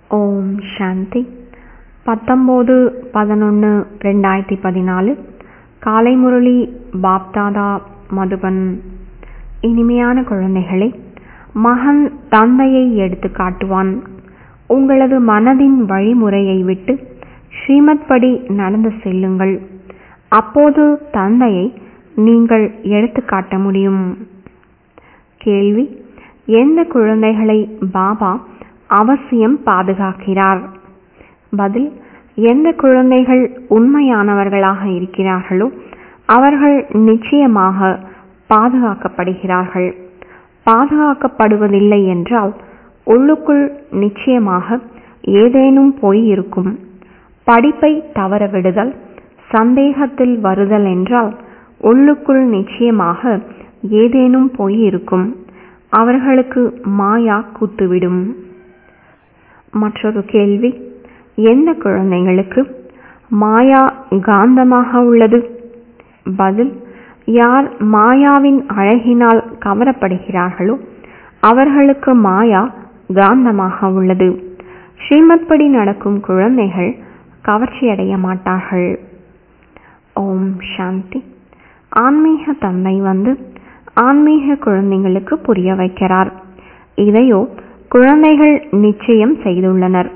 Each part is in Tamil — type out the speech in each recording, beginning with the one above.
ஓம் சாந்தி பத்தொம்போது பதினொன்று ரெண்டாயிரத்தி பதினாலு காலை முரளி பாப்தாதா மதுபன் இனிமையான குழந்தைகளே மகன் தந்தையை எடுத்து காட்டுவான் உங்களது மனதின் வழிமுறையை விட்டு ஸ்ரீமத் படி நடந்து செல்லுங்கள் அப்போது தந்தையை நீங்கள் எடுத்து காட்ட முடியும் கேள்வி எந்த குழந்தைகளை பாபா அவசியம் பாதுகாக்கிறார் பதில் எந்த குழந்தைகள் உண்மையானவர்களாக இருக்கிறார்களோ அவர்கள் நிச்சயமாக பாதுகாக்கப்படுகிறார்கள் பாதுகாக்கப்படுவதில்லை என்றால் உள்ளுக்குள் நிச்சயமாக ஏதேனும் பொய் இருக்கும் படிப்பை தவற விடுதல் சந்தேகத்தில் வருதல் என்றால் உள்ளுக்குள் நிச்சயமாக ஏதேனும் பொய் இருக்கும் அவர்களுக்கு மாயா கூத்துவிடும் மற்றொரு கேள்வி எந்த குழந்தைகளுக்கு மாயா காந்தமாக உள்ளது பதில் யார் மாயாவின் அழகினால் கவரப்படுகிறார்களோ அவர்களுக்கு மாயா காந்தமாக உள்ளது ஸ்ரீமத் படி நடக்கும் குழந்தைகள் கவர்ச்சியடைய மாட்டார்கள் ஓம் சாந்தி ஆன்மீக தந்தை வந்து ஆன்மீக குழந்தைங்களுக்கு புரிய வைக்கிறார் இதையோ குழந்தைகள் நிச்சயம் செய்துள்ளனர்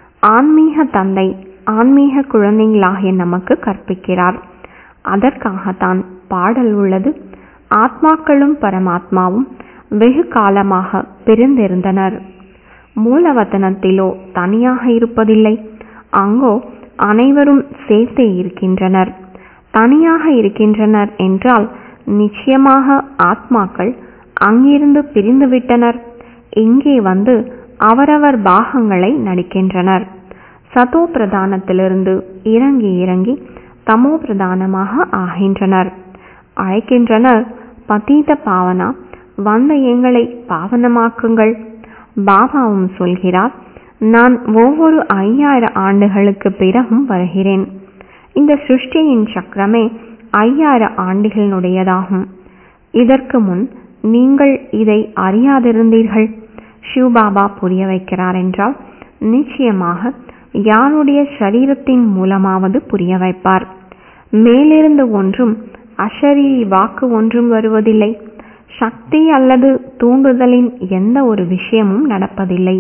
ஆன்மீக தந்தை ஆன்மீக குழந்தைகளாகிய நமக்கு கற்பிக்கிறார் அதற்காகத்தான் பாடல் உள்ளது ஆத்மாக்களும் பரமாத்மாவும் வெகு காலமாக பிரிந்திருந்தனர் மூலவத்தனத்திலோ தனியாக இருப்பதில்லை அங்கோ அனைவரும் சேர்த்தே இருக்கின்றனர் தனியாக இருக்கின்றனர் என்றால் நிச்சயமாக ஆத்மாக்கள் அங்கிருந்து பிரிந்துவிட்டனர் இங்கே வந்து அவரவர் பாகங்களை நடிக்கின்றனர் சதோ பிரதானத்திலிருந்து இறங்கி இறங்கி தமோ பிரதானமாக ஆகின்றனர் அழைக்கின்றனர் பதீத பாவனா வந்த எங்களை பாவனமாக்குங்கள் பாபாவும் சொல்கிறார் நான் ஒவ்வொரு ஐயாயிரம் ஆண்டுகளுக்கு பிறகும் வருகிறேன் இந்த சிருஷ்டியின் சக்கரமே ஐயாயிரம் ஆண்டுகளினுடையதாகும் இதற்கு முன் நீங்கள் இதை அறியாதிருந்தீர்கள் சிவபாபா புரிய வைக்கிறார் என்றால் நிச்சயமாக யாருடைய சரீரத்தின் மூலமாவது புரிய வைப்பார் மேலிருந்து ஒன்றும் அஷரீரி வாக்கு ஒன்றும் வருவதில்லை சக்தி அல்லது தூண்டுதலின் எந்த ஒரு விஷயமும் நடப்பதில்லை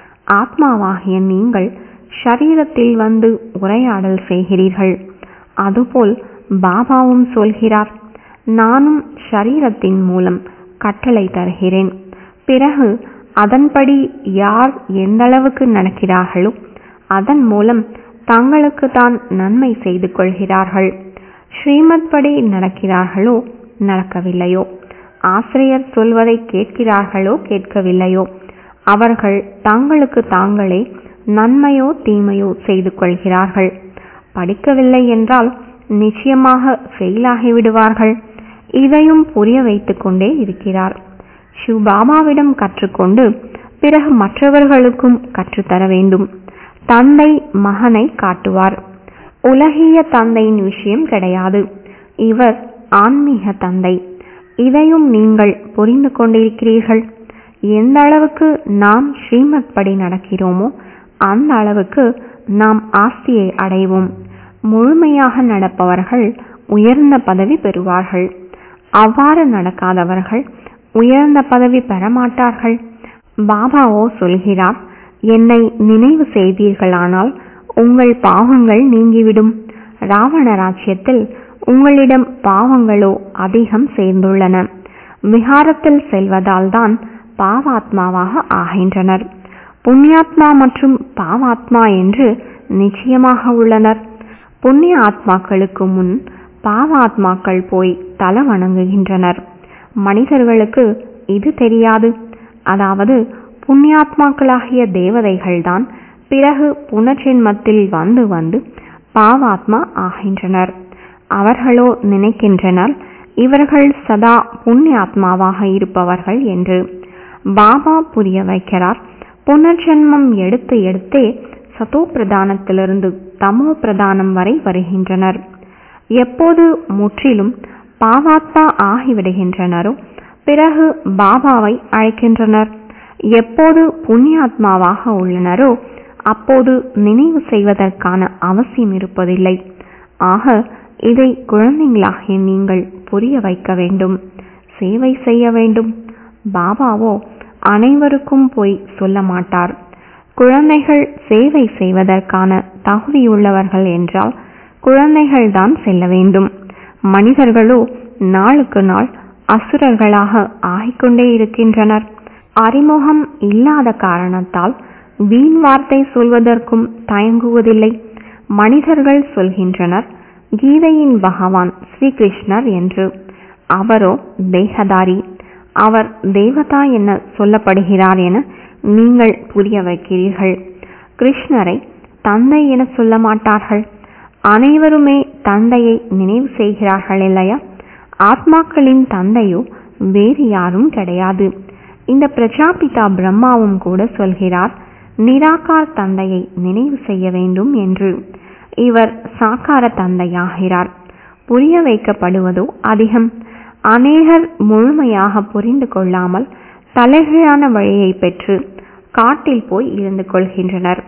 ஆத்மாவாகிய நீங்கள் ஷரீரத்தில் வந்து உரையாடல் செய்கிறீர்கள் அதுபோல் பாபாவும் சொல்கிறார் நானும் ஷரீரத்தின் மூலம் கட்டளை தருகிறேன் பிறகு அதன்படி யார் எந்தளவுக்கு நடக்கிறார்களோ அதன் மூலம் தங்களுக்கு தான் நன்மை செய்து கொள்கிறார்கள் ஸ்ரீமத் படி நடக்கிறார்களோ நடக்கவில்லையோ ஆசிரியர் சொல்வதை கேட்கிறார்களோ கேட்கவில்லையோ அவர்கள் தங்களுக்கு தாங்களே நன்மையோ தீமையோ செய்து கொள்கிறார்கள் படிக்கவில்லை என்றால் நிச்சயமாக ஃபெயிலாகி விடுவார்கள் இதையும் புரிய வைத்துக் கொண்டே இருக்கிறார் சிவபாபாவிடம் கற்றுக்கொண்டு பிறகு மற்றவர்களுக்கும் கற்றுத்தர வேண்டும் தந்தை மகனை காட்டுவார் உலகிய தந்தையின் விஷயம் கிடையாது இவர் ஆன்மீக தந்தை இதையும் நீங்கள் புரிந்து கொண்டிருக்கிறீர்கள் எந்த அளவுக்கு நாம் ஸ்ரீமத் படி நடக்கிறோமோ அந்த அளவுக்கு நாம் ஆஸ்தியை அடைவோம் முழுமையாக நடப்பவர்கள் உயர்ந்த பதவி பெறுவார்கள் அவ்வாறு நடக்காதவர்கள் உயர்ந்த பதவி பெறமாட்டார்கள் பாபாவோ சொல்கிறார் என்னை நினைவு செய்தீர்களானால் உங்கள் பாவங்கள் நீங்கிவிடும் ராவண ராஜ்யத்தில் உங்களிடம் பாவங்களோ அதிகம் சேர்ந்துள்ளன விகாரத்தில் செல்வதால் தான் பாவாத்மாவாக ஆகின்றனர் புண்ணியாத்மா மற்றும் பாவாத்மா என்று நிச்சயமாக உள்ளனர் புண்ணிய ஆத்மாக்களுக்கு முன் பாவாத்மாக்கள் போய் தல வணங்குகின்றனர் மனிதர்களுக்கு இது தெரியாது அதாவது புண்ணியாத்மாக்களாகிய தேவதைகள்தான் பிறகு புனர்ஜென்மத்தில் வந்து வந்து பாவாத்மா ஆகின்றனர் அவர்களோ நினைக்கின்றனர் இவர்கள் சதா புண்ணியாத்மாவாக இருப்பவர்கள் என்று பாபா புரிய வைக்கிறார் புனர்ஜென்மம் எடுத்து எடுத்தே சதோ பிரதானத்திலிருந்து தமோ பிரதானம் வரை வருகின்றனர் எப்போது முற்றிலும் பாவாத்மா ஆகிவிடுகின்றனரோ பிறகு பாபாவை அழைக்கின்றனர் எப்போது புண்ணியாத்மாவாக உள்ளனரோ அப்போது நினைவு செய்வதற்கான அவசியம் இருப்பதில்லை ஆக இதை குழந்தைகளாகிய நீங்கள் புரிய வைக்க வேண்டும் சேவை செய்ய வேண்டும் பாபாவோ அனைவருக்கும் போய் சொல்ல மாட்டார் குழந்தைகள் சேவை செய்வதற்கான தகுதியுள்ளவர்கள் என்றால் குழந்தைகள் தான் செல்ல வேண்டும் மனிதர்களோ நாளுக்கு நாள் அசுரர்களாக ஆகிக்கொண்டே இருக்கின்றனர் அறிமுகம் இல்லாத காரணத்தால் வீண் வார்த்தை சொல்வதற்கும் தயங்குவதில்லை மனிதர்கள் சொல்கின்றனர் கீதையின் பகவான் ஸ்ரீகிருஷ்ணர் என்று அவரோ தேகதாரி அவர் தேவதா என சொல்லப்படுகிறார் என நீங்கள் புரிய வைக்கிறீர்கள் கிருஷ்ணரை தந்தை என சொல்ல மாட்டார்கள் அனைவருமே தந்தையை நினைவு செய்கிறார்கள் இல்லையா ஆத்மாக்களின் தந்தையோ வேறு யாரும் கிடையாது இந்த பிரஜாபிதா பிரம்மாவும் கூட சொல்கிறார் நிராகார் தந்தையை நினைவு செய்ய வேண்டும் என்று இவர் சாக்கார தந்தையாகிறார் புரிய வைக்கப்படுவதோ அதிகம் அநேகர் முழுமையாக புரிந்து கொள்ளாமல் தலைகீழான வழியை பெற்று காட்டில் போய் இருந்து கொள்கின்றனர்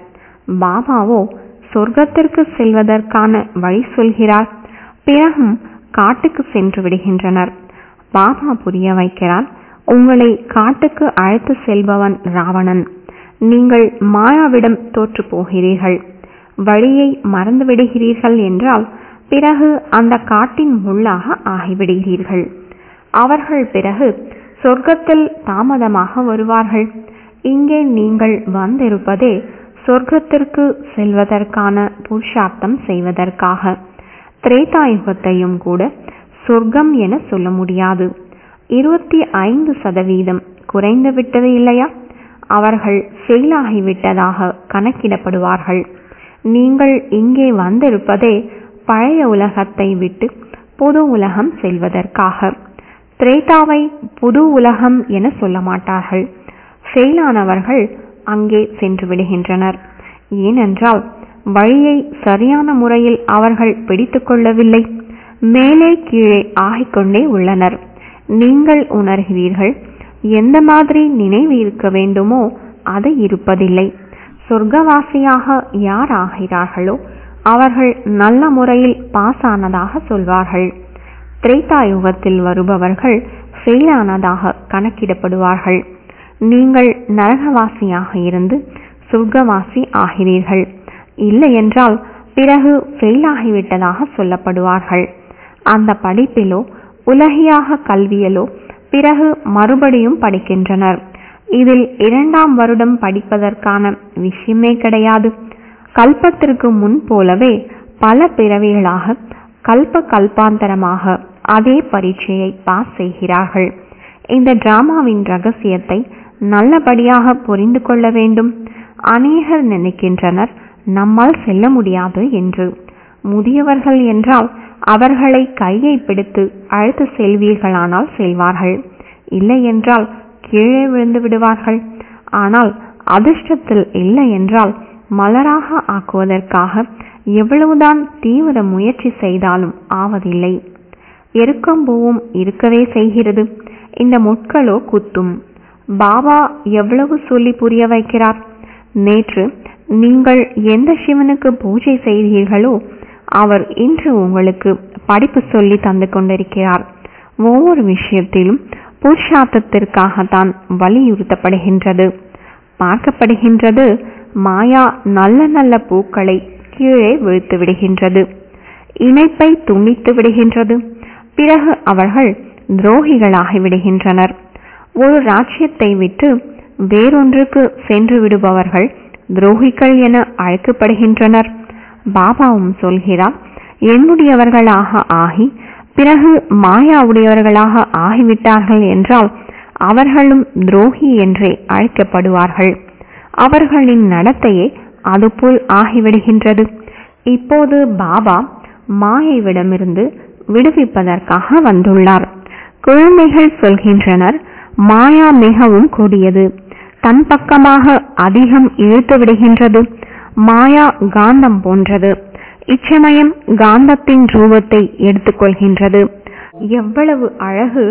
பாபாவோ சொர்க்கத்திற்கு செல்வதற்கான வழி சொல்கிறார் பிறகும் காட்டுக்கு சென்று விடுகின்றனர் பாபா புரிய வைக்கிறார் உங்களை காட்டுக்கு அழைத்து செல்பவன் ராவணன் நீங்கள் மாயாவிடம் தோற்று போகிறீர்கள் வழியை மறந்து விடுகிறீர்கள் என்றால் பிறகு அந்த காட்டின் முள்ளாக ஆகிவிடுகிறீர்கள் அவர்கள் பிறகு சொர்க்கத்தில் தாமதமாக வருவார்கள் இங்கே நீங்கள் வந்திருப்பதே சொர்க்கத்திற்கு செல்வதற்கான புருஷார்த்தம் செய்வதற்காக திரேதாயுகத்தையும் கூட சொர்க்கம் என சொல்ல முடியாது இருபத்தி ஐந்து சதவீதம் குறைந்து விட்டது இல்லையா அவர்கள் ஃபெயிலாகிவிட்டதாக கணக்கிடப்படுவார்கள் நீங்கள் இங்கே வந்திருப்பதே பழைய உலகத்தை விட்டு புது உலகம் செல்வதற்காக திரேதாவை புது உலகம் என சொல்ல மாட்டார்கள் ஃபெயிலானவர்கள் அங்கே சென்று விடுகின்றனர் ஏனென்றால் வழியை சரியான முறையில் அவர்கள் பிடித்து கொள்ளவில்லை மேலே கீழே ஆகிக்கொண்டே உள்ளனர் நீங்கள் உணர்கிறீர்கள் எந்த மாதிரி நினைவு இருக்க வேண்டுமோ அது இருப்பதில்லை சொர்க்கவாசியாக யார் ஆகிறார்களோ அவர்கள் நல்ல முறையில் பாஸ் ஆனதாக சொல்வார்கள் திரேதாயுகத்தில் வருபவர்கள் ஃபெயிலானதாக கணக்கிடப்படுவார்கள் நீங்கள் நரகவாசியாக இருந்து சொர்க்கவாசி ஆகிறீர்கள் இல்லை என்றால் பிறகு ஃபெயிலாகிவிட்டதாக சொல்லப்படுவார்கள் அந்த படிப்பிலோ உலகியாக கல்வியிலோ பிறகு மறுபடியும் படிக்கின்றனர் இதில் இரண்டாம் வருடம் படிப்பதற்கான விஷயமே கிடையாது கல்பத்திற்கு முன் போலவே பல பிறவிகளாக கல்ப கல்பாந்தரமாக அதே பரீட்சையை பாஸ் செய்கிறார்கள் இந்த டிராமாவின் ரகசியத்தை நல்லபடியாக புரிந்து கொள்ள வேண்டும் அநேகர் நினைக்கின்றனர் நம்மால் செல்ல முடியாது என்று முதியவர்கள் என்றால் அவர்களை கையை பிடித்து அழைத்து செல்வீர்களானால் செல்வார்கள் இல்லை என்றால் கீழே விழுந்து விடுவார்கள் ஆனால் அதிர்ஷ்டத்தில் இல்லை என்றால் மலராக ஆக்குவதற்காக எவ்வளவுதான் தீவிர முயற்சி செய்தாலும் ஆவதில்லை எருக்கம்பூவும் இருக்கவே செய்கிறது இந்த முட்களோ குத்தும் பாபா எவ்வளவு சொல்லி புரிய வைக்கிறார் நேற்று நீங்கள் எந்த சிவனுக்கு பூஜை செய்தீர்களோ அவர் இன்று உங்களுக்கு படிப்பு சொல்லி தந்து கொண்டிருக்கிறார் ஒவ்வொரு விஷயத்திலும் புருஷார்த்தத்திற்காகத்தான் வலியுறுத்தப்படுகின்றது பார்க்கப்படுகின்றது மாயா நல்ல நல்ல பூக்களை கீழே வீழ்த்து விடுகின்றது இணைப்பை துண்டித்து விடுகின்றது பிறகு அவர்கள் துரோகிகளாகி விடுகின்றனர் ஒரு ராஜ்யத்தை விட்டு வேறொன்றுக்கு சென்று விடுபவர்கள் துரோகிகள் என அழைக்கப்படுகின்றனர் பாபாவும் சொல்கிறார் என்னுடையவர்களாக ஆகி பிறகு மாயாவுடையவர்களாக ஆகிவிட்டார்கள் என்றால் அவர்களும் துரோகி என்றே அழைக்கப்படுவார்கள் அவர்களின் நடத்தையே அதுபோல் ஆகிவிடுகின்றது இப்போது பாபா மாயைவிடமிருந்து விடுவிப்பதற்காக வந்துள்ளார் குழந்தைகள் சொல்கின்றனர் மாயா மிகவும் கொடியது தன் பக்கமாக அதிகம் இழுத்து விடுகின்றது மாயா காந்தம் போன்றது இச்சமயம் காந்தத்தின் ரூபத்தை எடுத்துக்கொள்கின்றது எவ்வளவு அழகு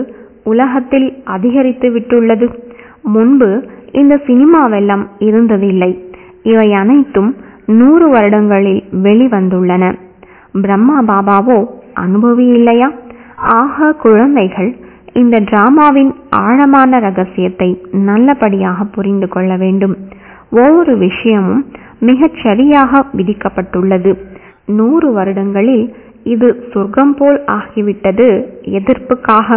உலகத்தில் அதிகரித்து விட்டுள்ளது முன்பு இந்த சினிமாவெல்லாம் இருந்ததில்லை இவை அனைத்தும் நூறு வருடங்களில் வெளிவந்துள்ளன பிரம்மா பாபாவோ அனுபவி இல்லையா ஆக குழந்தைகள் இந்த டிராமாவின் ஆழமான ரகசியத்தை நல்லபடியாக புரிந்து கொள்ள வேண்டும் ஒவ்வொரு விஷயமும் மிகச் சரியாக விதிக்கப்பட்டுள்ளது நூறு வருடங்களில் இது சொர்க்கம் போல் ஆகிவிட்டது எதிர்ப்புக்காக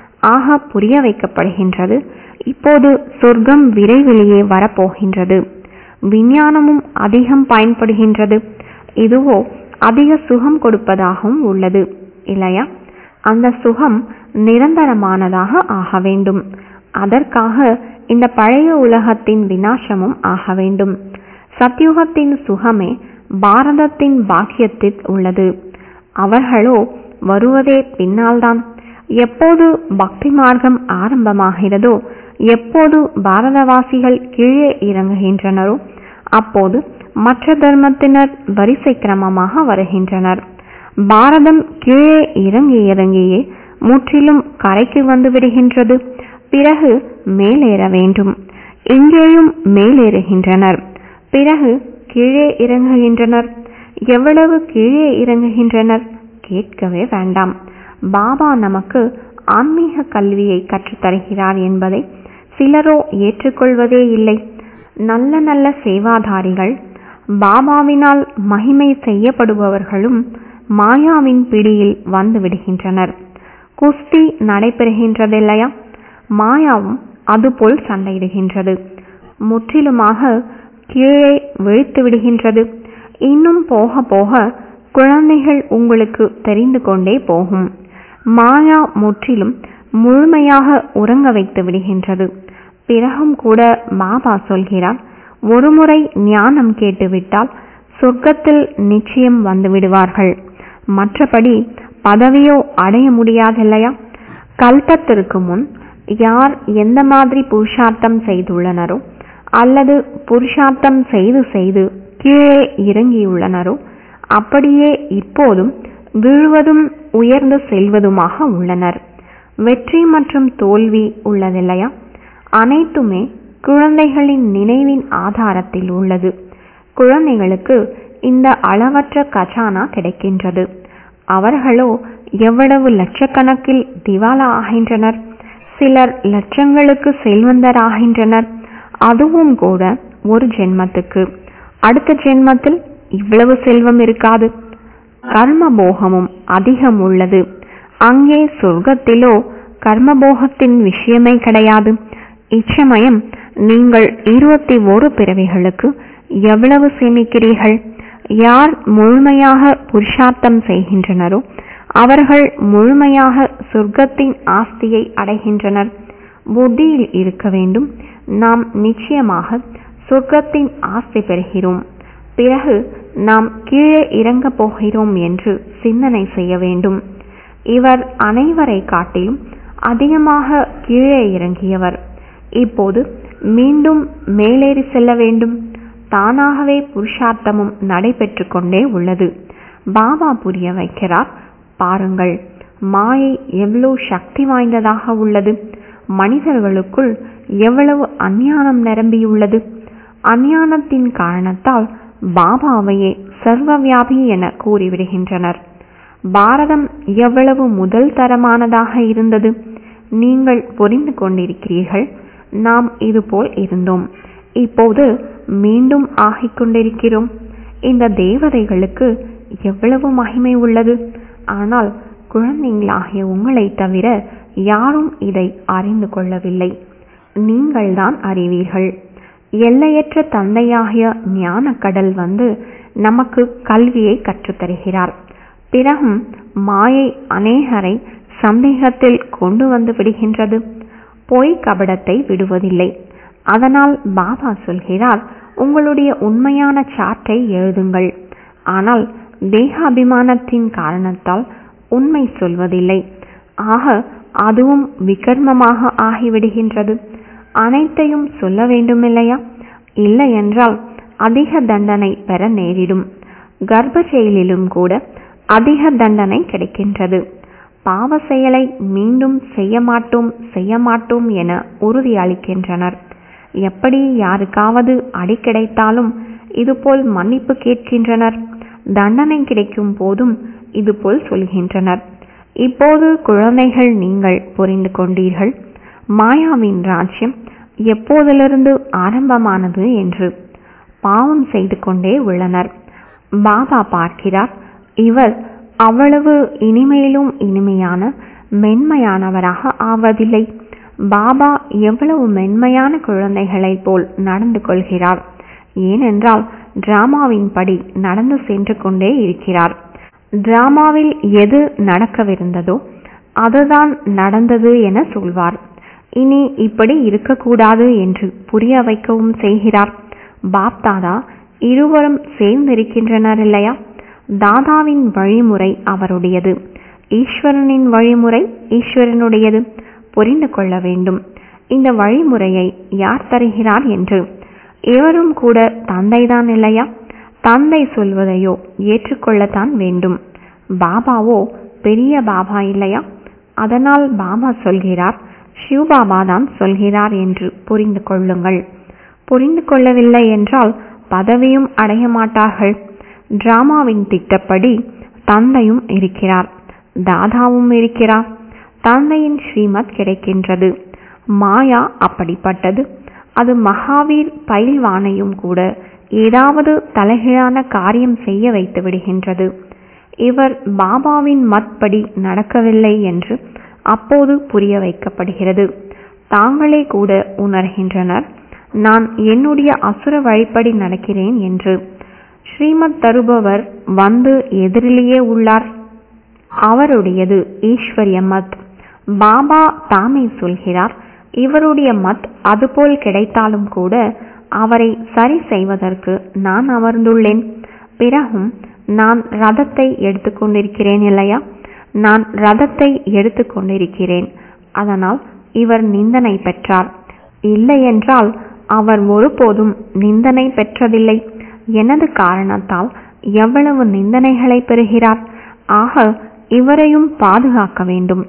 ஆக புரிய வைக்கப்படுகின்றது இப்போது சொர்க்கம் விரைவிலேயே வரப்போகின்றது விஞ்ஞானமும் அதிகம் பயன்படுகின்றது இதுவோ அதிக சுகம் கொடுப்பதாகவும் உள்ளது இல்லையா அந்த சுகம் நிரந்தரமானதாக ஆக வேண்டும் அதற்காக இந்த பழைய உலகத்தின் வினாசமும் ஆக வேண்டும் சத்யுகத்தின் சுகமே பாரதத்தின் பாக்கியத்தில் உள்ளது அவர்களோ வருவதே பின்னால்தான் எப்போது பக்தி மார்க்கம் ஆரம்பமாகிறதோ எப்போது பாரதவாசிகள் கீழே இறங்குகின்றனரோ அப்போது மற்ற தர்மத்தினர் வரிசை கிரமமாக வருகின்றனர் பாரதம் கீழே இறங்கி இறங்கியே முற்றிலும் கரைக்கு வந்து விடுகின்றது பிறகு மேலேற வேண்டும் இங்கேயும் மேலேறுகின்றனர் பிறகு கீழே இறங்குகின்றனர் எவ்வளவு கீழே இறங்குகின்றனர் கேட்கவே வேண்டாம் பாபா நமக்கு ஆன்மீக கல்வியை கற்றுத்தருகிறார் என்பதை சிலரோ ஏற்றுக்கொள்வதே இல்லை நல்ல நல்ல சேவாதாரிகள் பாபாவினால் மகிமை செய்யப்படுபவர்களும் மாயாவின் பிடியில் வந்து விடுகின்றனர் குஸ்தி நடைபெறுகின்றதில்லையா மாயாவும் அதுபோல் சண்டையிடுகின்றது முற்றிலுமாக கீழே விழித்து விடுகின்றது இன்னும் போக போக குழந்தைகள் உங்களுக்கு தெரிந்து கொண்டே போகும் மாயா முற்றிலும் முழுமையாக உறங்க வைத்து விடுகின்றது பிறகும் கூட பாபா சொல்கிறார் ஒருமுறை ஞானம் கேட்டுவிட்டால் சொர்க்கத்தில் நிச்சயம் வந்து விடுவார்கள் மற்றபடி பதவியோ அடைய முடியாதில்லையா கல்பத்திற்கு முன் யார் எந்த மாதிரி புருஷார்த்தம் செய்துள்ளனரோ அல்லது புருஷார்த்தம் செய்து செய்து கீழே இறங்கியுள்ளனரோ அப்படியே இப்போதும் விழுவதும் உயர்ந்து செல்வதுமாக உள்ளனர் வெற்றி மற்றும் தோல்வி உள்ளதில்லையா அனைத்துமே குழந்தைகளின் நினைவின் ஆதாரத்தில் உள்ளது குழந்தைகளுக்கு இந்த அளவற்ற கஜானா கிடைக்கின்றது அவர்களோ எவ்வளவு லட்சக்கணக்கில் திவாலா ஆகின்றனர் சிலர் லட்சங்களுக்கு செல்வந்தராகின்றனர் அதுவும் கூட ஒரு ஜென்மத்துக்கு அடுத்த ஜென்மத்தில் இவ்வளவு செல்வம் இருக்காது கர்மபோகமும் அதிகம் உள்ளது அங்கே சொர்க்கத்திலோ கர்மபோகத்தின் விஷயமே கிடையாது இச்சமயம் நீங்கள் இருபத்தி ஒரு பிறவிகளுக்கு எவ்வளவு சேமிக்கிறீர்கள் யார் முழுமையாக புருஷார்த்தம் செய்கின்றனரோ அவர்கள் முழுமையாக சொர்க்கத்தின் ஆஸ்தியை அடைகின்றனர் புத்தியில் இருக்க வேண்டும் நாம் நிச்சயமாக சொர்க்கத்தின் ஆஸ்தி பெறுகிறோம் பிறகு நாம் கீழே இறங்கப் போகிறோம் என்று சிந்தனை செய்ய வேண்டும் இவர் அனைவரை காட்டிலும் அதிகமாக கீழே இறங்கியவர் இப்போது மீண்டும் மேலேறி செல்ல வேண்டும் தானாகவே புருஷார்த்தமும் நடைபெற்று கொண்டே உள்ளது பாபா புரிய வைக்கிறார் பாருங்கள் மாயை எவ்வளவு சக்தி வாய்ந்ததாக உள்ளது மனிதர்களுக்குள் எவ்வளவு அஞ்ஞானம் நிரம்பியுள்ளது அஞ்ஞானத்தின் காரணத்தால் பாபாவையே சர்வவியாபி என கூறிவிடுகின்றனர் பாரதம் எவ்வளவு முதல் தரமானதாக இருந்தது நீங்கள் புரிந்து கொண்டிருக்கிறீர்கள் நாம் இதுபோல் இருந்தோம் இப்போது மீண்டும் ஆகிக் கொண்டிருக்கிறோம் இந்த தேவதைகளுக்கு எவ்வளவு மகிமை உள்ளது ஆனால் குழந்தைங்களாகிய உங்களை தவிர யாரும் இதை அறிந்து கொள்ளவில்லை நீங்கள்தான் அறிவீர்கள் எல்லையற்ற தந்தையாகிய ஞானக்கடல் வந்து நமக்கு கல்வியை கற்றுத்தருகிறார் பிறகும் மாயை அநேகரை சந்தேகத்தில் கொண்டு வந்து விடுகின்றது பொய் கபடத்தை விடுவதில்லை அதனால் பாபா சொல்கிறார் உங்களுடைய உண்மையான சாட்டை எழுதுங்கள் ஆனால் தேகாபிமானத்தின் காரணத்தால் உண்மை சொல்வதில்லை ஆக அதுவும் விகர்மமாக ஆகிவிடுகின்றது அனைத்தையும் சொல்ல வேண்டுமில்லையா இல்லை என்றால் அதிக தண்டனை பெற நேரிடும் கர்ப்ப செயலிலும் கூட அதிக தண்டனை கிடைக்கின்றது பாவ செயலை மீண்டும் செய்ய மாட்டோம் செய்ய மாட்டோம் என உறுதி அளிக்கின்றனர் எப்படி யாருக்காவது அடி கிடைத்தாலும் இதுபோல் மன்னிப்பு கேட்கின்றனர் தண்டனை கிடைக்கும் போதும் இதுபோல் சொல்கின்றனர் இப்போது குழந்தைகள் நீங்கள் புரிந்து கொண்டீர்கள் மாயாவின் ராஜ்யம் எப்போதிலிருந்து ஆரம்பமானது என்று பாவம் செய்து கொண்டே உள்ளனர் பாபா பார்க்கிறார் இவர் அவ்வளவு இனிமையிலும் இனிமையான மென்மையானவராக ஆவதில்லை பாபா எவ்வளவு மென்மையான குழந்தைகளைப் போல் நடந்து கொள்கிறார் ஏனென்றால் டிராமாவின் படி நடந்து சென்று கொண்டே இருக்கிறார் டிராமாவில் எது நடக்கவிருந்ததோ அதுதான் நடந்தது என சொல்வார் இனி இப்படி இருக்கக்கூடாது என்று புரிய வைக்கவும் செய்கிறார் பாப் தாதா இருவரும் சேர்ந்திருக்கின்றனர் இல்லையா தாதாவின் வழிமுறை அவருடையது ஈஸ்வரனின் வழிமுறை ஈஸ்வரனுடையது புரிந்து கொள்ள வேண்டும் இந்த வழிமுறையை யார் தருகிறார் என்று இவரும் கூட தந்தைதான் இல்லையா தந்தை சொல்வதையோ ஏற்றுக்கொள்ளத்தான் வேண்டும் பாபாவோ பெரிய பாபா இல்லையா அதனால் பாபா சொல்கிறார் சிவபாபா தான் சொல்கிறார் என்று புரிந்து கொள்ளுங்கள் புரிந்து கொள்ளவில்லை என்றால் பதவியும் அடைய மாட்டார்கள் டிராமாவின் திட்டப்படி தந்தையும் இருக்கிறார் தாதாவும் இருக்கிறார் தந்தையின் ஸ்ரீமத் கிடைக்கின்றது மாயா அப்படிப்பட்டது அது மகாவீர் பயில்வானையும் கூட ஏதாவது தலைகீழான காரியம் செய்ய வைத்து விடுகின்றது இவர் பாபாவின் மத்படி நடக்கவில்லை என்று அப்போது புரிய வைக்கப்படுகிறது தாங்களே கூட உணர்கின்றனர் நான் என்னுடைய அசுர வழிப்படி நடக்கிறேன் என்று ஸ்ரீமத் தருபவர் வந்து எதிரிலேயே உள்ளார் அவருடையது ஈஸ்வரிய மத் பாபா தாமே சொல்கிறார் இவருடைய மத் அதுபோல் கிடைத்தாலும் கூட அவரை சரி செய்வதற்கு நான் அமர்ந்துள்ளேன் பிறகும் நான் ரதத்தை எடுத்துக்கொண்டிருக்கிறேன் இல்லையா நான் ரதத்தை எடுத்துக்கொண்டிருக்கிறேன் அதனால் இவர் நிந்தனை பெற்றார் இல்லையென்றால் அவர் ஒருபோதும் நிந்தனை பெற்றதில்லை எனது காரணத்தால் எவ்வளவு நிந்தனைகளை பெறுகிறார் ஆக இவரையும் பாதுகாக்க வேண்டும்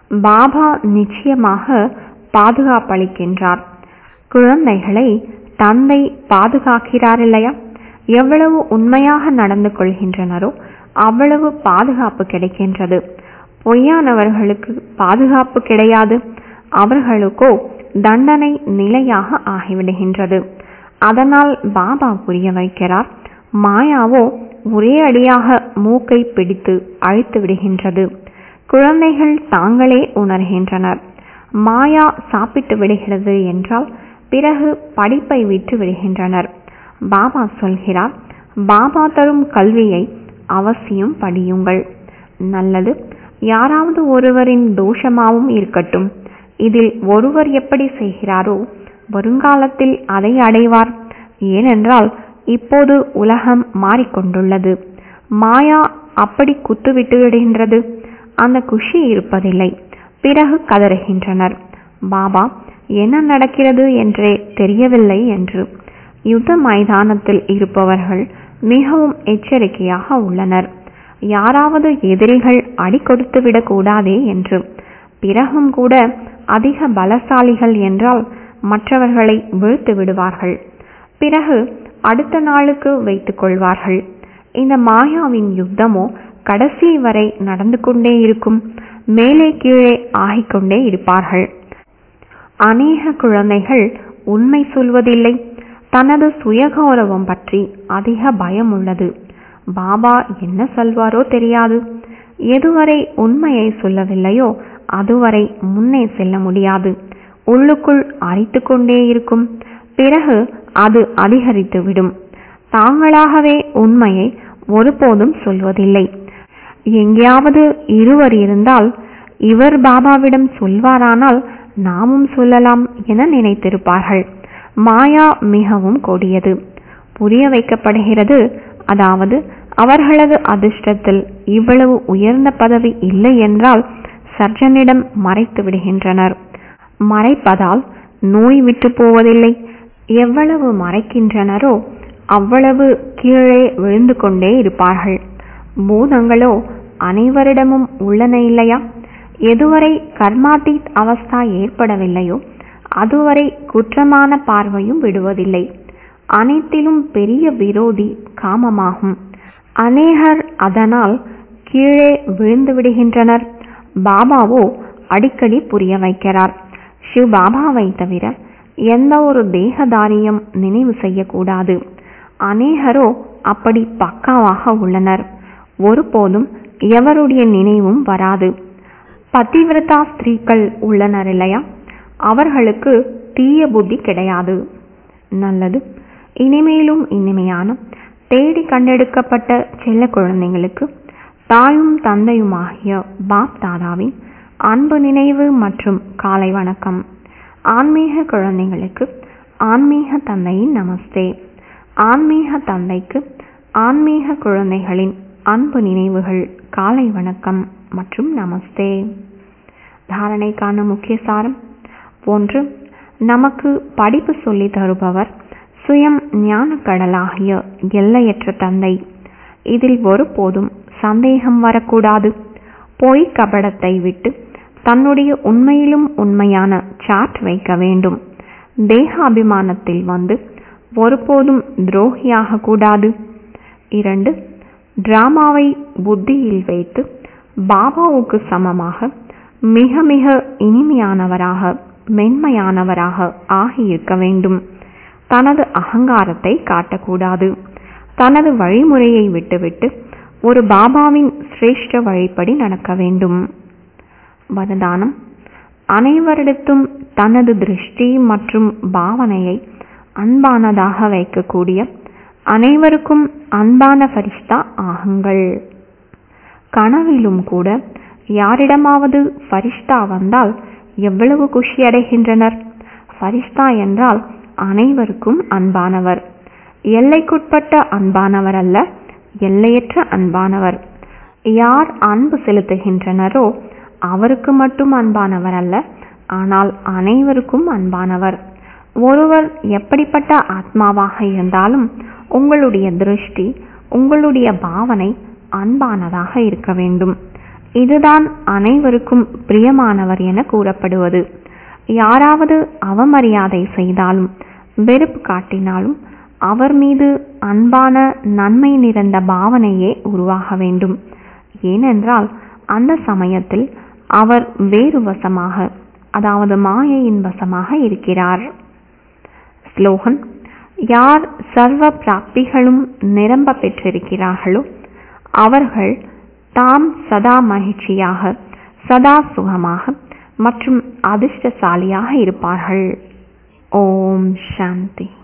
பாபா நிச்சயமாக பாதுகாப்பளிக்கின்றார் குழந்தைகளை தந்தை பாதுகாக்கிறார் இல்லையா எவ்வளவு உண்மையாக நடந்து கொள்கின்றனரோ அவ்வளவு பாதுகாப்பு கிடைக்கின்றது பொய்யானவர்களுக்கு பாதுகாப்பு கிடையாது அவர்களுக்கோ தண்டனை நிலையாக ஆகிவிடுகின்றது அதனால் பாபா புரிய வைக்கிறார் மாயாவோ ஒரே அடியாக மூக்கை பிடித்து அழித்து விடுகின்றது குழந்தைகள் தாங்களே உணர்கின்றனர் மாயா சாப்பிட்டு விடுகிறது என்றால் பிறகு படிப்பை விட்டு விடுகின்றனர் பாபா சொல்கிறார் பாபா தரும் கல்வியை அவசியம் படியுங்கள் நல்லது யாராவது ஒருவரின் தோஷமாவும் இருக்கட்டும் இதில் ஒருவர் எப்படி செய்கிறாரோ வருங்காலத்தில் அதை அடைவார் ஏனென்றால் இப்போது உலகம் மாறிக்கொண்டுள்ளது மாயா அப்படி குத்துவிட்டு விடுகின்றது அந்த குஷி இருப்பதில்லை பிறகு கதறுகின்றனர் பாபா என்ன நடக்கிறது என்றே தெரியவில்லை என்று யுத்த மைதானத்தில் இருப்பவர்கள் மிகவும் எச்சரிக்கையாக உள்ளனர் யாராவது எதிரிகள் அடி கொடுத்து விடக்கூடாதே என்று பிறகும் கூட அதிக பலசாலிகள் என்றால் மற்றவர்களை வீழ்த்து விடுவார்கள் பிறகு அடுத்த நாளுக்கு வைத்துக் கொள்வார்கள் இந்த மாயாவின் யுத்தமோ கடைசி வரை நடந்து கொண்டே இருக்கும் மேலே கீழே ஆகிக்கொண்டே இருப்பார்கள் அநேக குழந்தைகள் உண்மை சொல்வதில்லை தனது சுயகௌரவம் பற்றி அதிக பயம் உள்ளது பாபா என்ன சொல்வாரோ தெரியாது எதுவரை உண்மையை சொல்லவில்லையோ அதுவரை முன்னே செல்ல முடியாது உள்ளுக்குள் அரித்து கொண்டே இருக்கும் பிறகு அது அதிகரித்துவிடும் தாங்களாகவே உண்மையை ஒருபோதும் சொல்வதில்லை எங்கேயாவது இருவர் இருந்தால் இவர் பாபாவிடம் சொல்வாரானால் நாமும் சொல்லலாம் என நினைத்திருப்பார்கள் மாயா மிகவும் கொடியது புரிய வைக்கப்படுகிறது அதாவது அவர்களது அதிர்ஷ்டத்தில் இவ்வளவு உயர்ந்த பதவி இல்லை என்றால் சர்ஜனிடம் மறைத்து விடுகின்றனர் மறைப்பதால் நோய் விட்டு போவதில்லை எவ்வளவு மறைக்கின்றனரோ அவ்வளவு கீழே விழுந்து கொண்டே இருப்பார்கள் பூதங்களோ அனைவரிடமும் உள்ளன இல்லையா எதுவரை கர்மாதீத் அவஸ்தா ஏற்படவில்லையோ அதுவரை குற்றமான பார்வையும் விடுவதில்லை அனைத்திலும் பெரிய விரோதி காமமாகும் அநேகர் அதனால் கீழே விழுந்து விடுகின்றனர் பாபாவோ அடிக்கடி புரிய வைக்கிறார் சிவ் பாபாவை தவிர எந்த ஒரு தேகதாரியம் நினைவு செய்யக்கூடாது அநேகரோ அப்படி பக்காவாக உள்ளனர் ஒருபோதும் எவருடைய நினைவும் வராது பதிவிரதா ஸ்திரீகள் உள்ளனர் இல்லையா அவர்களுக்கு தீய புத்தி கிடையாது நல்லது இனிமேலும் இனிமையான தேடி கண்டெடுக்கப்பட்ட செல்ல குழந்தைங்களுக்கு தாயும் தந்தையுமாகிய பாப் தாதாவின் அன்பு நினைவு மற்றும் காலை வணக்கம் ஆன்மீக குழந்தைகளுக்கு ஆன்மீக தந்தையின் நமஸ்தே ஆன்மீக தந்தைக்கு ஆன்மீக குழந்தைகளின் அன்பு நினைவுகள் காலை வணக்கம் மற்றும் நமஸ்தே தாரணைக்கான முக்கிய சாரம் ஒன்று நமக்கு படிப்பு சொல்லி தருபவர் சுயம் ஞான கடலாகிய எல்லையற்ற தந்தை இதில் ஒருபோதும் சந்தேகம் வரக்கூடாது பொய் கபடத்தை விட்டு தன்னுடைய உண்மையிலும் உண்மையான சாட் வைக்க வேண்டும் தேகாபிமானத்தில் வந்து ஒருபோதும் துரோகியாக கூடாது இரண்டு டிராமாவை புத்தியில் வைத்து பாபாவுக்கு சமமாக மிக மிக இனிமையானவராக மென்மையானவராக ஆகியிருக்க வேண்டும் தனது அகங்காரத்தை காட்டக்கூடாது தனது வழிமுறையை விட்டுவிட்டு ஒரு பாபாவின் சிரேஷ்ட வழிப்படி நடக்க வேண்டும் வரதானம் அனைவரிடத்தும் தனது திருஷ்டி மற்றும் பாவனையை அன்பானதாக வைக்கக்கூடிய அனைவருக்கும் அன்பான ஃபரிஷ்தா ஆகுங்கள் கனவிலும் கூட யாரிடமாவது ஃபரிஷ்தா வந்தால் எவ்வளவு குஷி அடைகின்றனர் ஃபரிஷ்தா என்றால் அனைவருக்கும் அன்பானவர் எல்லைக்குட்பட்ட அன்பானவர் அல்ல எல்லையற்ற அன்பானவர் யார் அன்பு செலுத்துகின்றனரோ அவருக்கு மட்டும் அன்பானவர் அல்ல ஆனால் அனைவருக்கும் அன்பானவர் ஒருவர் எப்படிப்பட்ட ஆத்மாவாக இருந்தாலும் உங்களுடைய திருஷ்டி உங்களுடைய பாவனை அன்பானதாக இருக்க வேண்டும் இதுதான் அனைவருக்கும் பிரியமானவர் என கூறப்படுவது யாராவது அவமரியாதை செய்தாலும் வெறுப்பு காட்டினாலும் அவர் மீது அன்பான நன்மை நிறைந்த பாவனையே உருவாக வேண்டும் ஏனென்றால் அந்த சமயத்தில் அவர் வேறு வசமாக அதாவது மாயையின் வசமாக இருக்கிறார் ஸ்லோகன் யார் சர்வ பிராப்திகளும் நிரம்ப பெற்றிருக்கிறார்களோ அவர்கள் தாம் சதா மகிழ்ச்சியாக சதா சுகமாக மற்றும் அதிர்ஷ்டசாலியாக இருப்பார்கள் ஓம் சாந்தி